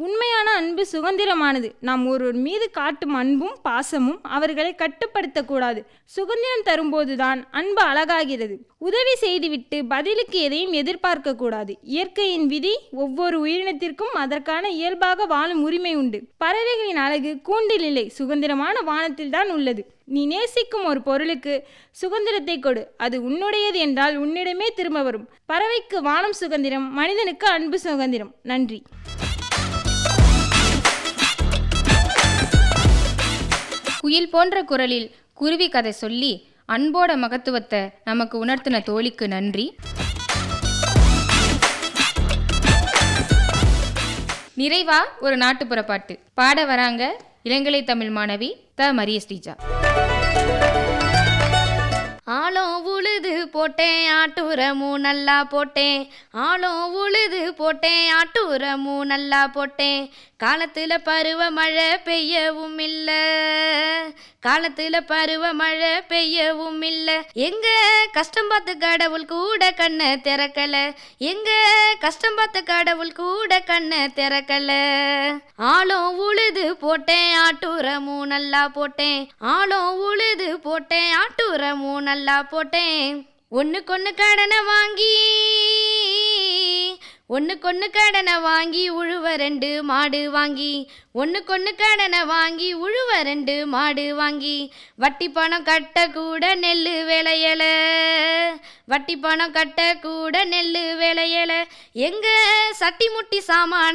உண்மையான அன்பு சுதந்திரமானது நாம் ஒருவர் மீது காட்டும் அன்பும் பாசமும் அவர்களை கட்டுப்படுத்தக்கூடாது சுதந்திரம் தரும்போதுதான் அன்பு அழகாகிறது உதவி செய்துவிட்டு பதிலுக்கு எதையும் எதிர்பார்க்க கூடாது இயற்கையின் விதி ஒவ்வொரு உயிரினத்திற்கும் அதற்கான இயல்பாக வாழும் உரிமை உண்டு பறவைகளின் அழகு கூண்டில் இல்லை சுதந்திரமான வானத்தில் தான் உள்ளது நீ நேசிக்கும் ஒரு பொருளுக்கு சுதந்திரத்தை கொடு அது உன்னுடையது என்றால் உன்னிடமே திரும்ப வரும் பறவைக்கு வானம் சுதந்திரம் மனிதனுக்கு அன்பு சுதந்திரம் நன்றி குயில் போன்ற குரலில் குருவி கதை சொல்லி அன்போட மகத்துவத்தை நமக்கு உணர்த்தின தோழிக்கு நன்றி நிறைவா ஒரு நாட்டுப்புற பாட்டு பாட வராங்க இளங்கலை தமிழ் மாணவி த மரிய ஸ்ரீஜா ஆழம் உழுது போட்டேன் ஆட்டுரமும் நல்லா போட்டேன் ஆழம் உழுது போட்டேன் ஆட்டுரமும் நல்லா போட்டேன் காலத்தில் பருவமழை பெய்யவும் இல்லை காலத்தில் பருவமழை பெய்யவும் இல்லை எங்க கஷ்டம் பார்த்து கடவுள் கூட கண்ணை திறக்கல எங்க கஷ்டம் பார்த்து கடவுள் கூட கண்ணை திறக்கல ஆழம் உழுது போட்டேன் ஆட்டுரமும் நல்லா போட்டேன் ஆழம் உழுது போட்டேன் ஆட்டுரமும் நல்லா போட்டேன் ஒண்ணுக்கொன்னு கடனை வாங்கி ஒண்ணுக்கொன்னு கடனை வாங்கி உழுவ ரெண்டு மாடு வாங்கி ஒண்ணுக்கொன்னு கடனை வாங்கி உழுவ ரெண்டு மாடு வாங்கி வட்டி பணம் கட்ட கூட நெல் விளையல வட்டி பணம் கட்ட கூட நெல் விளையல எங்க சட்டி முட்டி சாமான